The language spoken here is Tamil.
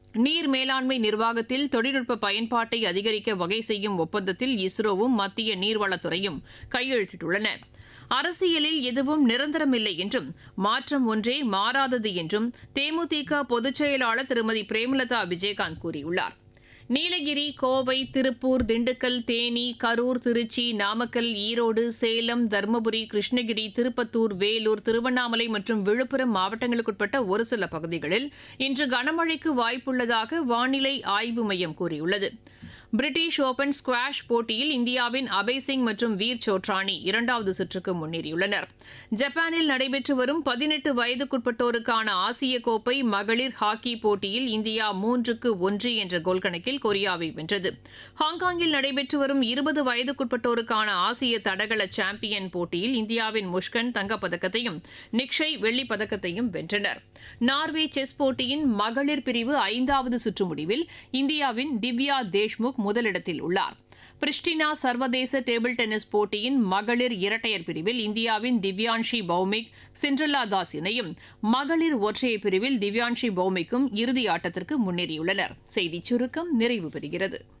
நீர் மேலாண்மை நிர்வாகத்தில் தொழில்நுட்ப பயன்பாட்டை அதிகரிக்க வகை செய்யும் ஒப்பந்தத்தில் இஸ்ரோவும் மத்திய நீர்வளத்துறையும் கையெழுத்திட்டுள்ளன அரசியலில் எதுவும் நிரந்தரமில்லை என்றும் மாற்றம் ஒன்றே மாறாதது என்றும் தேமுதிக பொதுச் செயலாளர் திருமதி பிரேமலதா விஜயகாந்த் கூறியுள்ளார் நீலகிரி கோவை திருப்பூர் திண்டுக்கல் தேனி கரூர் திருச்சி நாமக்கல் ஈரோடு சேலம் தருமபுரி கிருஷ்ணகிரி திருப்பத்தூர் வேலூர் திருவண்ணாமலை மற்றும் விழுப்புரம் மாவட்டங்களுக்குட்பட்ட ஒரு சில பகுதிகளில் இன்று கனமழைக்கு வாய்ப்புள்ளதாக வானிலை ஆய்வு மையம் கூறியுள்ளது பிரிட்டிஷ் ஓபன் ஸ்குவாஷ் போட்டியில் இந்தியாவின் அபய் சிங் மற்றும் வீர் சோட்ரானி இரண்டாவது சுற்றுக்கு முன்னேறியுள்ளனர் ஜப்பானில் நடைபெற்று வரும் பதினெட்டு வயதுக்குட்பட்டோருக்கான ஆசிய கோப்பை மகளிர் ஹாக்கி போட்டியில் இந்தியா மூன்றுக்கு ஒன்று என்ற கோல் கணக்கில் கொரியாவை வென்றது ஹாங்காங்கில் நடைபெற்று வரும் இருபது வயதுக்குட்பட்டோருக்கான ஆசிய தடகள சாம்பியன் போட்டியில் இந்தியாவின் முஷ்கன் தங்கப்பதக்கத்தையும் நிக்ஷய் வெள்ளிப் பதக்கத்தையும் வென்றனர் நார்வே செஸ் போட்டியின் மகளிர் பிரிவு ஐந்தாவது சுற்று முடிவில் இந்தியாவின் திவ்யா தேஷ்முக் முதலிடத்தில் உள்ளார் பிரிஸ்டினா சர்வதேச டேபிள் டென்னிஸ் போட்டியின் மகளிர் இரட்டையர் பிரிவில் இந்தியாவின் திவ்யான்ஷி பௌமிக் சிண்ட்ரலா தாஸ் இணையும் மகளிர் ஒற்றையர் பிரிவில் திவ்யான்ஷி பௌமிக்கும் இறுதி ஆட்டத்திற்கு முன்னேறியுள்ளனர் செய்திச் சுருக்கம் நிறைவு பெறுகிறது